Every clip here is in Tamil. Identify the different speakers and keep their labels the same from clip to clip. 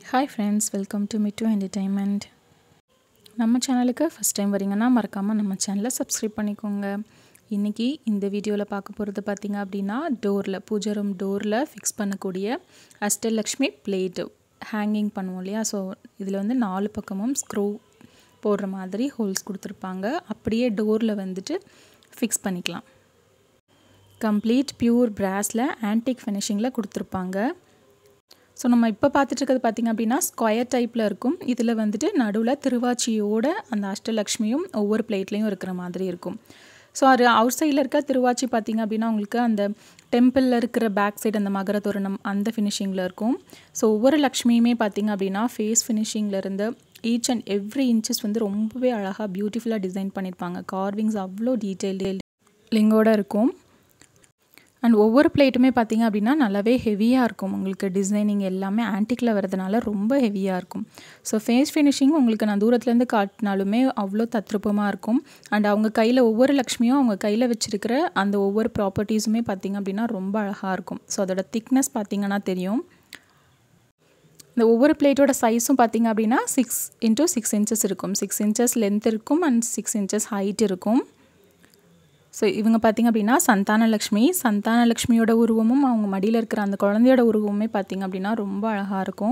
Speaker 1: hi friends welcome to Mittu entertainment நம்ம சேனலுக்கு ஃபஸ்ட் டைம் வரீங்கன்னா மறக்காமல் நம்ம சேனலை சப்ஸ்கிரைப் பண்ணிக்கோங்க இன்றைக்கி இந்த வீடியோவில் பார்க்க போகிறது பார்த்திங்க அப்படின்னா டோரில் பூஜை ரூம் டோரில் ஃபிக்ஸ் பண்ணக்கூடிய அஷ்டலக்ஷ்மி பிளேட்டு ஹேங்கிங் பண்ணுவோம் இல்லையா ஸோ இதில் வந்து நாலு பக்கமும் ஸ்க்ரூ போடுற மாதிரி ஹோல்ஸ் கொடுத்துருப்பாங்க அப்படியே டோரில் வந்துட்டு ஃபிக்ஸ் பண்ணிக்கலாம் கம்ப்ளீட் பியூர் பிராஸில் ஆன்டிக் ஃபினிஷிங்கில் கொடுத்துருப்பாங்க ஸோ நம்ம இப்போ பார்த்துட்டு இருக்கிறது பார்த்திங்க அப்படின்னா ஸ்கொயர் டைப்பில் இருக்கும் இதில் வந்துட்டு நடுவில் திருவாச்சியோட அந்த அஷ்டலக்ஷ்மியும் ஒவ்வொரு பிளேட்லேயும் இருக்கிற மாதிரி இருக்கும் ஸோ அது அவுட் சைடில் இருக்க திருவாச்சி பார்த்திங்க அப்படின்னா உங்களுக்கு அந்த டெம்பிளில் இருக்கிற பேக் சைடு அந்த மகர தோரணம் அந்த ஃபினிஷிங்கில் இருக்கும் ஸோ ஒவ்வொரு லக்ஷ்மியுமே பார்த்திங்க அப்படின்னா ஃபேஸ் ஃபினிஷிங்கில் இருந்து ஈச் அண்ட் எவ்ரி இன்ச்சஸ் வந்து ரொம்பவே அழகாக பியூட்டிஃபுல்லாக டிசைன் பண்ணியிருப்பாங்க கார்விங்ஸ் அவ்வளோ டீட்டெயில் லிங்கோட இருக்கும் அண்ட் ஒவ்வொரு பிளேட்டுமே பார்த்திங்க அப்படின்னா நல்லாவே ஹெவியாக இருக்கும் உங்களுக்கு டிசைனிங் எல்லாமே ஆன்டிக்கில் வரதுனால ரொம்ப ஹெவியாக இருக்கும் ஸோ ஃபேஸ் ஃபினிஷிங் உங்களுக்கு நான் தூரத்துலேருந்து காட்டினாலுமே அவ்வளோ தத்ரூபமாக இருக்கும் அண்ட் அவங்க கையில் ஒவ்வொரு லக்ஷ்மியும் அவங்க கையில் வச்சுருக்கிற அந்த ஒவ்வொரு ப்ராப்பர்ட்டிஸுமே பார்த்திங்க அப்படின்னா ரொம்ப அழகாக இருக்கும் ஸோ அதோட திக்னஸ் பார்த்திங்கன்னா தெரியும் இந்த ஒவ்வொரு பிளேட்டோட சைஸும் பார்த்திங்க அப்படின்னா சிக்ஸ் இன்ட்டு சிக்ஸ் இன்ச்சஸ் இருக்கும் சிக்ஸ் இன்ச்சஸ் லென்த் இருக்கும் அண்ட் சிக்ஸ் இன்ச்சஸ் ஹைட் இருக்கும் ஸோ இவங்க பார்த்திங்க அப்படின்னா சந்தானலக்ஷ்மி சந்தானலக்ஷ்மியோட உருவமும் அவங்க மடியில் இருக்கிற அந்த குழந்தையோட உருவமுமே பார்த்திங்க அப்படின்னா ரொம்ப அழகாக இருக்கும்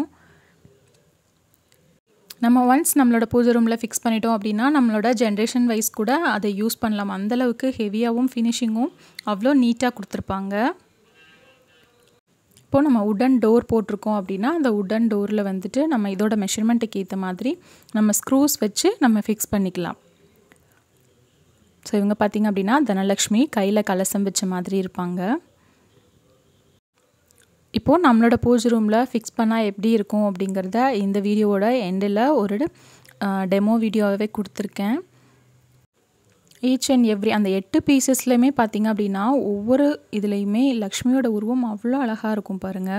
Speaker 1: நம்ம ஒன்ஸ் நம்மளோட பூஜை ரூமில் ஃபிக்ஸ் பண்ணிட்டோம் அப்படின்னா நம்மளோட ஜென்ரேஷன் வைஸ் கூட அதை யூஸ் பண்ணலாம் அந்தளவுக்கு ஹெவியாகவும் ஃபினிஷிங்கும் அவ்வளோ நீட்டாக கொடுத்துருப்பாங்க இப்போது நம்ம உடன் டோர் போட்டிருக்கோம் அப்படின்னா அந்த உடன் டோரில் வந்துட்டு நம்ம இதோட மெஷர்மெண்ட்டுக்கு ஏற்ற மாதிரி நம்ம ஸ்க்ரூஸ் வச்சு நம்ம ஃபிக்ஸ் பண்ணிக்கலாம் ஸோ இவங்க பார்த்திங்க அப்படின்னா தனலக்ஷ்மி கையில் கலசம் வச்ச மாதிரி இருப்பாங்க இப்போது நம்மளோட பூஜை ரூமில் ஃபிக்ஸ் பண்ணால் எப்படி இருக்கும் அப்படிங்கிறத இந்த வீடியோவோட எண்டில் ஒரு டெமோ வீடியோவே கொடுத்துருக்கேன் ஈச் அண்ட் எவ்ரி அந்த எட்டு பீசஸ்லையுமே பார்த்திங்க அப்படின்னா ஒவ்வொரு இதுலேயுமே லக்ஷ்மியோட உருவம் அவ்வளோ அழகாக இருக்கும் பாருங்கள்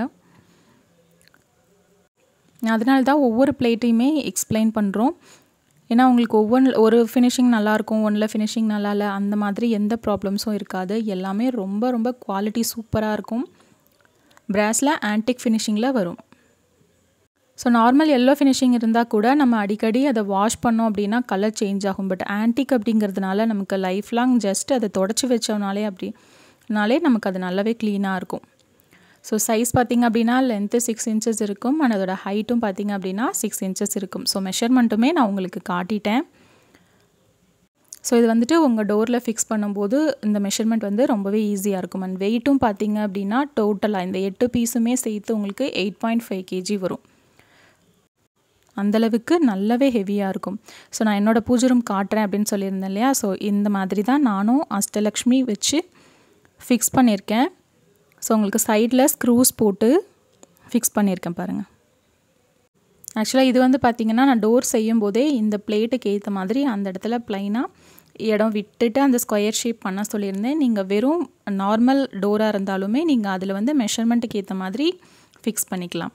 Speaker 1: அதனால தான் ஒவ்வொரு பிளேட்டையுமே எக்ஸ்பிளைன் பண்ணுறோம் ஏன்னா உங்களுக்கு ஒவ்வொன்று ஒரு ஃபினிஷிங் நல்லாயிருக்கும் ஒன்றில் ஃபினிஷிங் நல்லா இல்லை அந்த மாதிரி எந்த ப்ராப்ளம்ஸும் இருக்காது எல்லாமே ரொம்ப ரொம்ப குவாலிட்டி சூப்பராக இருக்கும் பிராஸில் ஆன்டிக் ஃபினிஷிங்கில் வரும் ஸோ நார்மல் எல்லோ ஃபினிஷிங் இருந்தால் கூட நம்ம அடிக்கடி அதை வாஷ் பண்ணோம் அப்படின்னா கலர் சேஞ்ச் ஆகும் பட் ஆன்டிக் அப்படிங்கிறதுனால நமக்கு லைஃப் லாங் ஜஸ்ட் அதை தொடச்சி வச்சோம்னாலே அப்படினாலே நமக்கு அது நல்லாவே க்ளீனாக இருக்கும் ஸோ சைஸ் பார்த்திங்க அப்படின்னா லென்த்து சிக்ஸ் இன்ச்சஸ் இருக்கும் அண்ட் அதோட ஹைட்டும் பார்த்திங்க அப்படின்னா சிக்ஸ் இன்ச்சஸ் இருக்கும் ஸோ மெஷர்மெண்ட்டுமே நான் உங்களுக்கு காட்டிட்டேன் ஸோ இது வந்துட்டு உங்கள் டோரில் ஃபிக்ஸ் பண்ணும்போது இந்த மெஷர்மெண்ட் வந்து ரொம்பவே ஈஸியாக இருக்கும் அண்ட் வெயிட்டும் பார்த்திங்க அப்படின்னா டோட்டலாக இந்த எட்டு பீஸுமே சேர்த்து உங்களுக்கு எயிட் பாயிண்ட் ஃபைவ் கேஜி வரும் அந்தளவுக்கு நல்லாவே ஹெவியாக இருக்கும் ஸோ நான் என்னோடய பூஜை ரூம் காட்டுறேன் அப்படின்னு சொல்லியிருந்தேன் இல்லையா ஸோ இந்த மாதிரி தான் நானும் அஷ்டலக்ஷ்மி வச்சு ஃபிக்ஸ் பண்ணியிருக்கேன் ஸோ உங்களுக்கு சைடில் ஸ்க்ரூஸ் போட்டு ஃபிக்ஸ் பண்ணியிருக்கேன் பாருங்கள் ஆக்சுவலாக இது வந்து பார்த்திங்கன்னா நான் டோர் செய்யும் போதே இந்த பிளேட்டுக்கு ஏற்ற மாதிரி அந்த இடத்துல ப்ளைனாக இடம் விட்டுட்டு அந்த ஸ்கொயர் ஷேப் பண்ண சொல்லியிருந்தேன் நீங்கள் வெறும் நார்மல் டோராக இருந்தாலுமே நீங்கள் அதில் வந்து மெஷர்மெண்ட்டுக்கு ஏற்ற மாதிரி ஃபிக்ஸ் பண்ணிக்கலாம்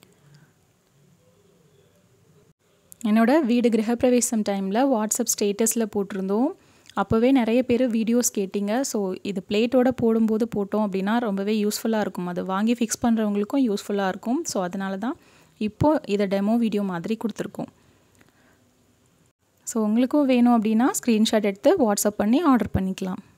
Speaker 1: என்னோடய வீடு கிரகப்பிரவேசம் டைமில் வாட்ஸ்அப் ஸ்டேட்டஸில் போட்டிருந்தோம் அப்போவே நிறைய பேர் வீடியோஸ் கேட்டிங்க ஸோ இது பிளேட்டோட போடும்போது போட்டோம் அப்படின்னா ரொம்பவே யூஸ்ஃபுல்லாக இருக்கும் அது வாங்கி ஃபிக்ஸ் பண்ணுறவங்களுக்கும் யூஸ்ஃபுல்லாக இருக்கும் ஸோ அதனால தான் இப்போது இதை டெமோ வீடியோ மாதிரி கொடுத்துருக்கோம் ஸோ உங்களுக்கும் வேணும் அப்படின்னா ஸ்க்ரீன்ஷாட் எடுத்து வாட்ஸ்அப் பண்ணி ஆர்டர் பண்ணிக்கலாம்